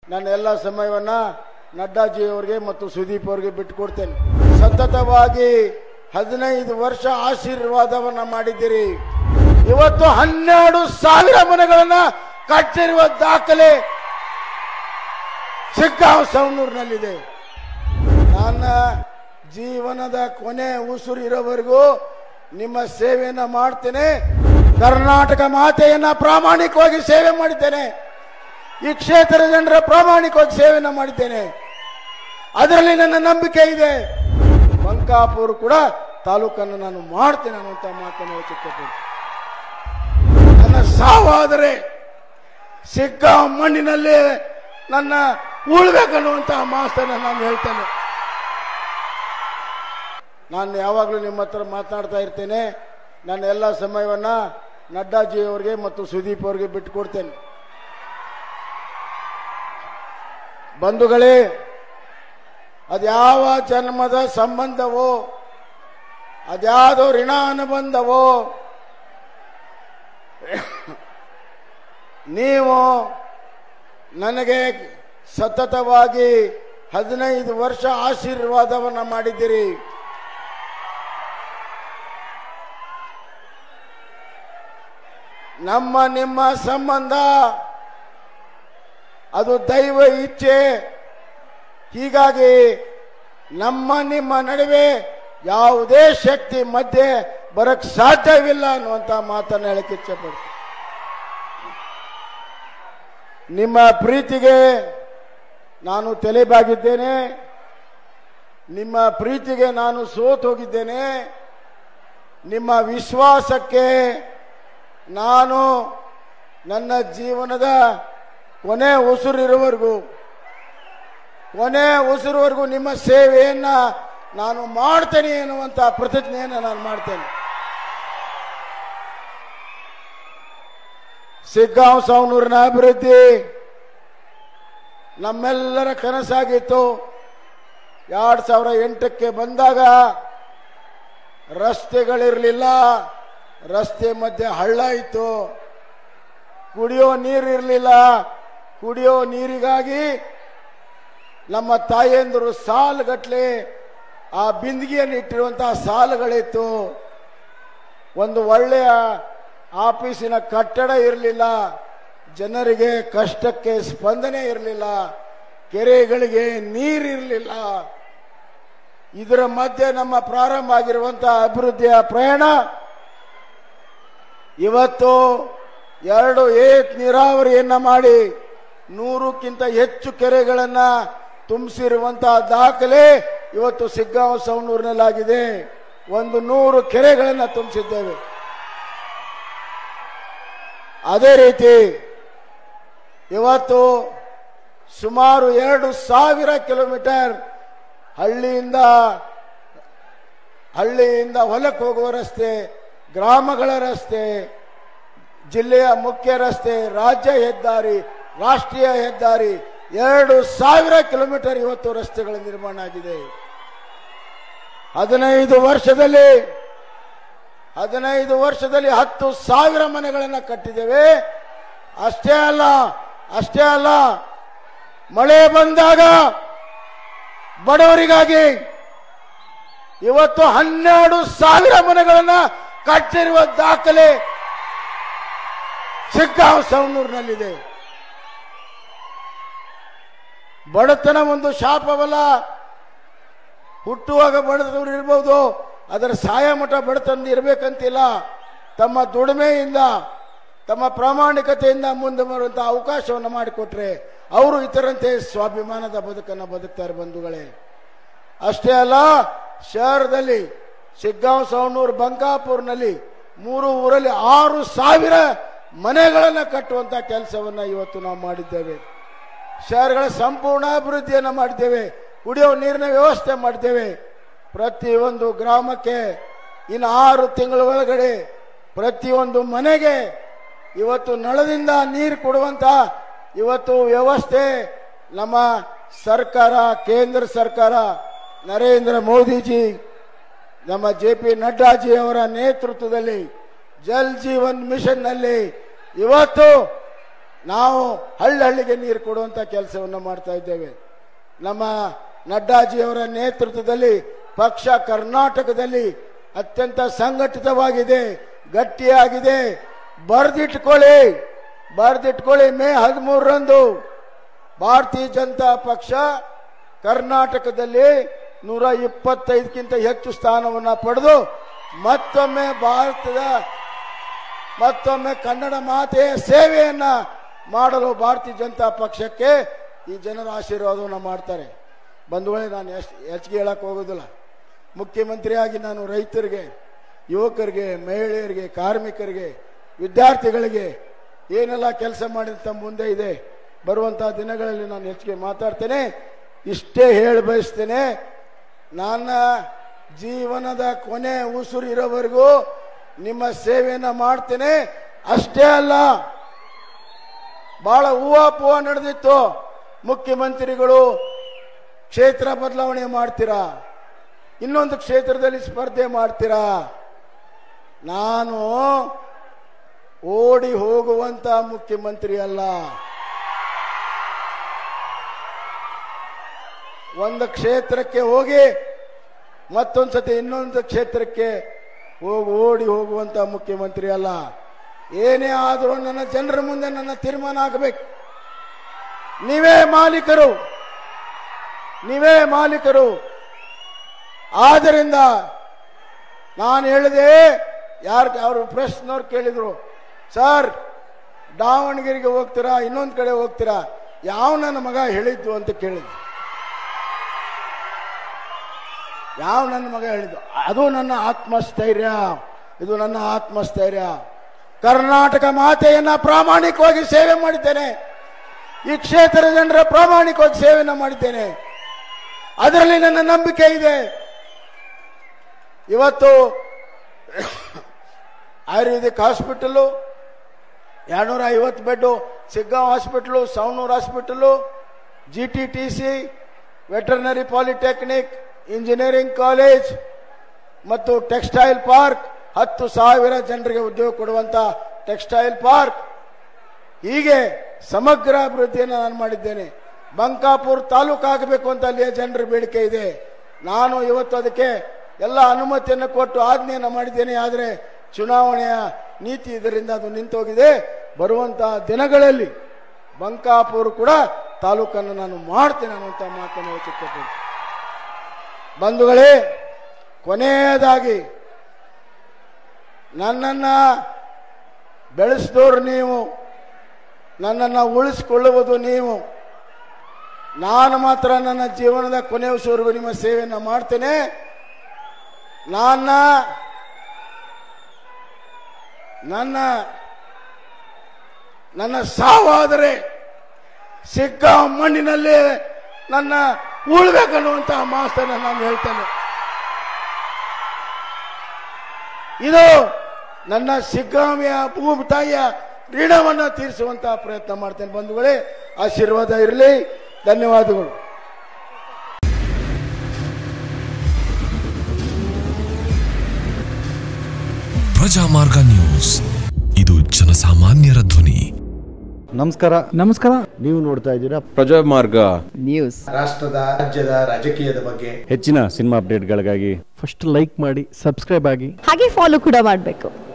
ನನ್ನ ಎಲ್ಲ ಸಮಯವನ್ನ ನಡ್ಡಾಜಿ ಅವರಿಗೆ ಮತ್ತು ಸುದೀಪ್ ಅವರಿಗೆ ಬಿಟ್ಟುಕೊಡ್ತೇನೆ ಸತತವಾಗಿ ಹದಿನೈದು ವರ್ಷ ಆಶೀರ್ವಾದವನ್ನ ಮಾಡಿದ್ದೀರಿ ಇವತ್ತು ಹನ್ನೆರಡು ಸಾವಿರ ಮನೆಗಳನ್ನ ಕಟ್ಟಿರುವ ದಾಖಲೆ ಸಿಗ್ಗಾಂವ್ ಸವಣೂರಿನಲ್ಲಿದೆ ನನ್ನ ಜೀವನದ ಕೊನೆ ಉಸಿರು ಇರೋವರೆಗೂ ನಿಮ್ಮ ಸೇವೆಯನ್ನ ಮಾಡ್ತೇನೆ ಕರ್ನಾಟಕ ಮಾತೆಯನ್ನ ಪ್ರಾಮಾಣಿಕವಾಗಿ ಸೇವೆ ಮಾಡಿದ್ದೇನೆ ಈ ಕ್ಷೇತ್ರದ ಜನರ ಪ್ರಾಮಾಣಿಕವಾಗಿ ಸೇವೆಯನ್ನ ಮಾಡಿದ್ದೇನೆ ಅದರಲ್ಲಿ ನನ್ನ ನಂಬಿಕೆ ಇದೆ ಬಂಕಾಪುರ ಕೂಡ ತಾಲೂಕನ್ನು ನಾನು ಮಾಡ್ತೇನೆ ಅನ್ನುವಂತ ಮಾತನ್ನು ಚಿಕ್ಕಪುರ ನನ್ನ ಸಾವಾದರೆ ಸಿಕ್ಕ ಮಣ್ಣಿನಲ್ಲಿ ನನ್ನ ಉಳ್ಬೇಕನ್ನುವಂತಹ ಮಾತನ್ನ ನಾನು ಹೇಳ್ತೇನೆ ನಾನು ಯಾವಾಗಲೂ ನಿಮ್ಮ ಹತ್ರ ಮಾತನಾಡ್ತಾ ಇರ್ತೇನೆ ನನ್ನ ಎಲ್ಲ ಸಮಯವನ್ನ ನಡ್ಡಾಜಿ ಅವರಿಗೆ ಮತ್ತು ಸುದೀಪ್ ಅವರಿಗೆ ಬಿಟ್ಟುಕೊಡ್ತೇನೆ ಬಂಧುಗಳೇ ಅದ್ಯಾವ ಜನ್ಮದ ಸಂಬಂಧವೋ ಅದ್ಯಾವುದೋ ಋಣ ಅನುಬಂಧವೋ ನೀವು ನನಗೆ ಸತತವಾಗಿ ಹದಿನೈದು ವರ್ಷ ಆಶೀರ್ವಾದವನ್ನ ಮಾಡಿದ್ದೀರಿ ನಮ್ಮ ನಿಮ್ಮ ಸಂಬಂಧ ಅದು ದೈವ ಇಚ್ಛೆ ಹೀಗಾಗಿ ನಮ್ಮ ನಿಮ್ಮ ನಡುವೆ ಯಾವುದೇ ಶಕ್ತಿ ಮಧ್ಯೆ ಬರಕ್ ಸಾಧ್ಯವಿಲ್ಲ ಅನ್ನುವಂತ ಮಾತನ್ನು ಹೇಳಕ್ಕೆ ಇಚ್ಛೆಪಡ್ತೀನಿ ನಿಮ್ಮ ಪ್ರೀತಿಗೆ ನಾನು ತಲೆಬಾಗಿದ್ದೇನೆ ನಿಮ್ಮ ಪ್ರೀತಿಗೆ ನಾನು ಸೋತು ಹೋಗಿದ್ದೇನೆ ನಿಮ್ಮ ವಿಶ್ವಾಸಕ್ಕೆ ನಾನು ನನ್ನ ಜೀವನದ ಕೊನೆ ಉಸಿರಿರುವವರೆಗೂ ಕೊನೆ ಉಸಿರುವರೆಗೂ ನಿಮ್ಮ ಸೇವೆಯನ್ನ ನಾನು ಮಾಡ್ತೇನೆ ಎನ್ನುವಂತ ಪ್ರತಿಜ್ಞೆಯನ್ನು ನಾನು ಮಾಡ್ತೇನೆ ಸಿಗ್ಗಾಂವ್ ಸವಣೂರಿನ ಅಭಿವೃದ್ಧಿ ನಮ್ಮೆಲ್ಲರ ಕನಸಾಗಿತ್ತು ಎರಡ್ ಸಾವಿರ ಎಂಟಕ್ಕೆ ಬಂದಾಗ ರಸ್ತೆಗಳಿರಲಿಲ್ಲ ರಸ್ತೆ ಮಧ್ಯೆ ಹಳ್ಳ ಇತ್ತು ಕುಡಿಯೋ ನೀರಿರಲಿಲ್ಲ ಕುಡಿಯೋ ನೀರಿಗಾಗಿ ನಮ್ಮ ತಾಯಂದರು ಸಾಲುಗಟ್ಲೆ ಆ ಬಿಂದಿಗೆಯನ್ನು ಇಟ್ಟಿರುವಂತಹ ಸಾಲುಗಳಿತ್ತು ಒಂದು ಒಳ್ಳೆಯ ಆಫೀಸಿನ ಕಟ್ಟಡ ಇರಲಿಲ್ಲ ಜನರಿಗೆ ಕಷ್ಟಕ್ಕೆ ಸ್ಪಂದನೆ ಇರಲಿಲ್ಲ ಕೆರೆಗಳಿಗೆ ನೀರಿರಲಿಲ್ಲ ಇದರ ಮಧ್ಯೆ ನಮ್ಮ ಪ್ರಾರಂಭ ಆಗಿರುವಂತಹ ಅಭಿವೃದ್ಧಿಯ ಪ್ರಯಾಣ ಇವತ್ತು ಎರಡು ಏಕ್ ನೀರಾವರಿಯನ್ನ ಮಾಡಿ ನೂರಕ್ಕಿಂತ ಹೆಚ್ಚು ಕೆರೆಗಳನ್ನ ತುಂಬಿಸಿರುವಂತಹ ದಾಖಲೆ ಇವತ್ತು ಸಿಗ್ಗಾಂವ್ ಸವಣೂರಿನಲ್ಲಾಗಿದೆ ಒಂದು ನೂರು ಕೆರೆಗಳನ್ನ ತುಂಬಿಸಿದ್ದೇವೆ ಅದೇ ರೀತಿ ಇವತ್ತು ಸುಮಾರು ಎರಡು ಸಾವಿರ ಕಿಲೋಮೀಟರ್ ಹಳ್ಳಿಯಿಂದ ಹಳ್ಳಿಯಿಂದ ಹೊಲಕ್ಕೆ ಹೋಗುವ ರಸ್ತೆ ಗ್ರಾಮಗಳ ರಸ್ತೆ ಜಿಲ್ಲೆಯ ಮುಖ್ಯ ರಸ್ತೆ ರಾಜ್ಯ ಹೆದ್ದಾರಿ ರಾಷ್ಟ್ರೀಯ ಹೆದ್ದಾರಿ ಎರಡು ಸಾವಿರ ಕಿಲೋಮೀಟರ್ ಇವತ್ತು ರಸ್ತೆಗಳ ನಿರ್ಮಾಣ ಆಗಿದೆ ಹದಿನೈದು ವರ್ಷದಲ್ಲಿ ಹದಿನೈದು ವರ್ಷದಲ್ಲಿ ಹತ್ತು ಸಾವಿರ ಮನೆಗಳನ್ನು ಕಟ್ಟಿದ್ದೇವೆ ಅಷ್ಟೇ ಅಲ್ಲ ಅಷ್ಟೇ ಅಲ್ಲ ಮಳೆ ಬಂದಾಗ ಬಡವರಿಗಾಗಿ ಇವತ್ತು ಹನ್ನೆರಡು ಸಾವಿರ ಮನೆಗಳನ್ನ ಕಟ್ಟಿರುವ ದಾಖಲೆ ಸಿಗ್ಗಾಂವ್ ಸವಣೂರಿನಲ್ಲಿದೆ ಬಡತನ ಒಂದು ಶಾಪವಲ್ಲ ಹುಟ್ಟುವಾಗ ಬಡತನವರು ಇರ್ಬೋದು ಅದರ ಸಾಯ ಮಠ ಬಡತನ ಇರಬೇಕಂತಿಲ್ಲ ತಮ್ಮ ದುಡಿಮೆಯಿಂದ ತಮ್ಮ ಪ್ರಾಮಾಣಿಕತೆಯಿಂದ ಮುಂದೆ ಬರುವಂತಹ ಅವಕಾಶವನ್ನು ಮಾಡಿಕೊಟ್ರೆ ಅವರು ಇತರಂತೆ ಸ್ವಾಭಿಮಾನದ ಬದುಕನ್ನು ಬದುಕ್ತಾರೆ ಬಂಧುಗಳೇ ಅಷ್ಟೇ ಅಲ್ಲ ಶಹರದಲ್ಲಿ ಸಿಗ್ಗಾಂವ್ ಸವಣೂರು ಬಂಕಾಪುರ್ನಲ್ಲಿ ಮೂರು ಊರಲ್ಲಿ ಆರು ಸಾವಿರ ಮನೆಗಳನ್ನು ಕಟ್ಟುವಂತ ಕೆಲಸವನ್ನ ಇವತ್ತು ನಾವು ಮಾಡಿದ್ದೇವೆ ಶಹರಗಳ ಸಂಪೂರ್ಣ ಅಭಿವೃದ್ಧಿಯನ್ನು ಮಾಡಿದ್ದೇವೆ ಕುಡಿಯುವ ನೀರಿನ ವ್ಯವಸ್ಥೆ ಮಾಡಿದ್ದೇವೆ ಪ್ರತಿಯೊಂದು ಗ್ರಾಮಕ್ಕೆ ಇನ್ನು ಆರು ತಿಂಗಳ ಒಳಗಡೆ ಪ್ರತಿಯೊಂದು ಮನೆಗೆ ಇವತ್ತು ನಳದಿಂದ ನೀರು ಕೊಡುವಂತ ಇವತ್ತು ವ್ಯವಸ್ಥೆ ನಮ್ಮ ಸರ್ಕಾರ ಕೇಂದ್ರ ಸರ್ಕಾರ ನರೇಂದ್ರ ಮೋದಿಜಿ ನಮ್ಮ ಜೆ ಪಿ ನಡ್ಡಾಜಿ ಅವರ ನೇತೃತ್ವದಲ್ಲಿ ಜಲ್ ಜೀವನ್ ಮಿಷನ್ ನಲ್ಲಿ ಇವತ್ತು ನಾವು ಹಳ್ಳಿ ಹಳ್ಳಿಗೆ ನೀರು ಕೊಡುವಂತ ಕೆಲಸವನ್ನು ಮಾಡ್ತಾ ಇದ್ದೇವೆ ನಮ್ಮ ನಡ್ಡಾಜಿಯವರ ನೇತೃತ್ವದಲ್ಲಿ ಪಕ್ಷ ಕರ್ನಾಟಕದಲ್ಲಿ ಅತ್ಯಂತ ಸಂಘಟಿತವಾಗಿದೆ ಗಟ್ಟಿಯಾಗಿದೆ ಬರೆದಿಟ್ಕೊಳ್ಳಿ ಬರೆದಿಟ್ಕೊಳ್ಳಿ ಮೇ ಹದಿಮೂರರಂದು ಭಾರತೀಯ ಜನತಾ ಪಕ್ಷ ಕರ್ನಾಟಕದಲ್ಲಿ ನೂರ ಇಪ್ಪತ್ತೈದಕ್ಕಿಂತ ಹೆಚ್ಚು ಸ್ಥಾನವನ್ನು ಪಡೆದು ಮತ್ತೊಮ್ಮೆ ಭಾರತದ ಮತ್ತೊಮ್ಮೆ ಕನ್ನಡ ಮಾತೆಯ ಸೇವೆಯನ್ನ ಮಾಡಲು ಭಾರತೀಯ ಜನತಾ ಪಕ್ಷಕ್ಕೆ ಈ ಜನರ ಆಶೀರ್ವಾದವನ್ನು ಮಾಡ್ತಾರೆ ಬಂಧುಗಳೇ ನಾನು ಎಷ್ಟು ಹೆಚ್ಚಿಗೆ ಹೇಳಕ್ ಹೋಗೋದಿಲ್ಲ ಮುಖ್ಯಮಂತ್ರಿಯಾಗಿ ನಾನು ರೈತರಿಗೆ ಯುವಕರಿಗೆ ಮಹಿಳೆಯರಿಗೆ ಕಾರ್ಮಿಕರಿಗೆ ವಿದ್ಯಾರ್ಥಿಗಳಿಗೆ ಏನೆಲ್ಲ ಕೆಲಸ ಮಾಡಿದ ಮುಂದೆ ಇದೆ ಬರುವಂತಹ ದಿನಗಳಲ್ಲಿ ನಾನು ಹೆಚ್ಚಿಗೆ ಮಾತಾಡ್ತೇನೆ ಇಷ್ಟೇ ಹೇಳಿ ಬಯಸ್ತೇನೆ ನನ್ನ ಜೀವನದ ಕೊನೆ ಉಸಿರು ಇರೋವರೆಗೂ ನಿಮ್ಮ ಸೇವೆಯನ್ನ ಮಾಡ್ತೇನೆ ಅಷ್ಟೇ ಅಲ್ಲ ಬಹಳ ಹೂವಾಪೂವ ನಡೆದಿತ್ತು ಮುಖ್ಯಮಂತ್ರಿಗಳು ಕ್ಷೇತ್ರ ಬದಲಾವಣೆ ಮಾಡ್ತೀರಾ ಇನ್ನೊಂದು ಕ್ಷೇತ್ರದಲ್ಲಿ ಸ್ಪರ್ಧೆ ಮಾಡ್ತೀರಾ ನಾನು ಓಡಿ ಹೋಗುವಂತ ಮುಖ್ಯಮಂತ್ರಿ ಅಲ್ಲ ಒಂದು ಕ್ಷೇತ್ರಕ್ಕೆ ಹೋಗಿ ಮತ್ತೊಂದ್ಸತಿ ಇನ್ನೊಂದು ಕ್ಷೇತ್ರಕ್ಕೆ ಹೋಗಿ ಓಡಿ ಹೋಗುವಂತ ಮುಖ್ಯಮಂತ್ರಿ ಅಲ್ಲ ಏನೇ ಆದರೂ ನನ್ನ ಜನರ ಮುಂದೆ ನನ್ನ ತೀರ್ಮಾನ ಆಗಬೇಕು ನೀವೇ ಮಾಲೀಕರು ನೀವೇ ಮಾಲೀಕರು ಆದ್ದರಿಂದ ನಾನು ಹೇಳಿದೆ ಯಾರು ಅವರು ಪ್ರಶ್ನವ್ರು ಕೇಳಿದ್ರು ಸರ್ ದಾವಣಗೆರೆಗೆ ಹೋಗ್ತೀರಾ ಇನ್ನೊಂದು ಕಡೆ ಹೋಗ್ತೀರಾ ಯಾವ ನನ್ನ ಮಗ ಹೇಳಿದ್ದು ಅಂತ ಕೇಳಿದ್ರು ಯಾವ ನನ್ನ ಮಗ ಹೇಳಿದ್ದು ಅದು ನನ್ನ ಆತ್ಮಸ್ಥೈರ್ಯ ಇದು ನನ್ನ ಆತ್ಮಸ್ಥೈರ್ಯ ಕರ್ನಾಟಕ ಮಾತೆಯನ್ನ ಪ್ರಾಮಾಣಿಕವಾಗಿ ಸೇವೆ ಮಾಡಿದ್ದೇನೆ ಈ ಕ್ಷೇತ್ರದ ಜನರ ಪ್ರಾಮಾಣಿಕವಾಗಿ ಸೇವೆಯನ್ನು ಮಾಡಿದ್ದೇನೆ ಅದರಲ್ಲಿ ನನ್ನ ನಂಬಿಕೆ ಇದೆ ಇವತ್ತು ಆಯುರ್ವೇದಿಕ್ ಹಾಸ್ಪಿಟಲು ಎರಡ್ನೂರ ಐವತ್ತು bed Shiggaon hospital Savanur hospital G T T C veterinary polytechnic engineering college ಮತ್ತು ಟೆಕ್ಸ್ಟೈಲ್ ಪಾರ್ಕ್ ಹತ್ತು ಸಾವಿರ ಜನರಿಗೆ ಉದ್ಯೋಗ ಕೊಡುವಂತ ಟೆಕ್ಸ್ಟೈಲ್ ಪಾರ್ಕ್ ಹೀಗೆ ಸಮಗ್ರ ಅಭಿವೃದ್ಧಿಯನ್ನು ನಾನು ಮಾಡಿದ್ದೇನೆ ಬಂಕಾಪುರ್ ತಾಲೂಕು ಆಗಬೇಕು ಅಂತ ಅಲ್ಲಿಯ ಜನರ ಬೇಡಿಕೆ ಇದೆ ನಾನು ಇವತ್ತು ಅದಕ್ಕೆ ಎಲ್ಲ ಅನುಮತಿಯನ್ನು ಕೊಟ್ಟು ಆಜ್ಞೆಯನ್ನು ಮಾಡಿದ್ದೇನೆ ಆದರೆ ಚುನಾವಣೆಯ ನೀತಿ ಇದರಿಂದ ಅದು ನಿಂತೋಗಿದೆ ಬರುವಂತಹ ದಿನಗಳಲ್ಲಿ ಬಂಕಾಪುರ್ ಕೂಡ ತಾಲೂಕನ್ನು ನಾನು ಮಾಡ್ತೇನೆ ಅನ್ನುವಂಥ ಮಾತನ್ನು ಹೇಳಕ್ಕೆ ಬಂಧುಗಳೇ ಕೊನೆಯದಾಗಿ ನನ್ನನ್ನ ಬೆಳೆಸಿದವರು ನೀವು ನನ್ನನ್ನು ಉಳಿಸಿಕೊಳ್ಳುವುದು ನೀವು ನಾನು ಮಾತ್ರ ನನ್ನ ಜೀವನದ ಕೊನೆಯವರೆಗೂ ನಿಮ್ಮ ಸೇವೆಯನ್ನು ಮಾಡ್ತೇನೆ ನನ್ನ ನನ್ನ ನನ್ನ ಸಾವಾದರೆ ಸಿಕ್ಕ ಮಣ್ಣಿನಲ್ಲಿ ನನ್ನ ಉಳ್ಬೇಕನ್ನುವಂತಹ ಮಾತನ್ನು ನಾನು ಹೇಳ್ತೇನೆ ಇದು ನನ್ನ ಸಿಗ್ಗಾಮಿಯ ಭೂಮಿ ತಾಯಿಯ ಋಣವನ್ನು ತೀರಿಸುವಂತಹ ಪ್ರಯತ್ನ ಮಾಡ್ತೇನೆ ಬಂಧುಗಳೇ ಆಶೀರ್ವಾದ ಇರಲಿ ಧನ್ಯವಾದಗಳು ಪ್ರಜಾಮಾರ್ಗ ನ್ಯೂಸ್ ಇದು ಜನಸಾಮಾನ್ಯರ ಧ್ವನಿ ನಮಸ್ಕಾರ ನಮಸ್ಕಾರ ನೀವು ನೋಡ್ತಾ ಇದ್ದೀರಾ ಪ್ರಜಾಮಾರ್ಗ ನ್ಯೂಸ್ ರಾಷ್ಟ್ರದ ರಾಜ್ಯದ ರಾಜಕೀಯದ ಬಗ್ಗೆ ಹೆಚ್ಚಿನ ಸಿನಿಮಾ ಅಪ್ಡೇಟ್ಗಳಿಗಾಗಿ ಫಸ್ಟ್ ಲೈಕ್ ಮಾಡಿ ಸಬ್ಸ್ಕ್ರೈಬ್ ಆಗಿ ಹಾಗೆ ಫಾಲೋ ಕೂಡ ಮಾಡಬೇಕು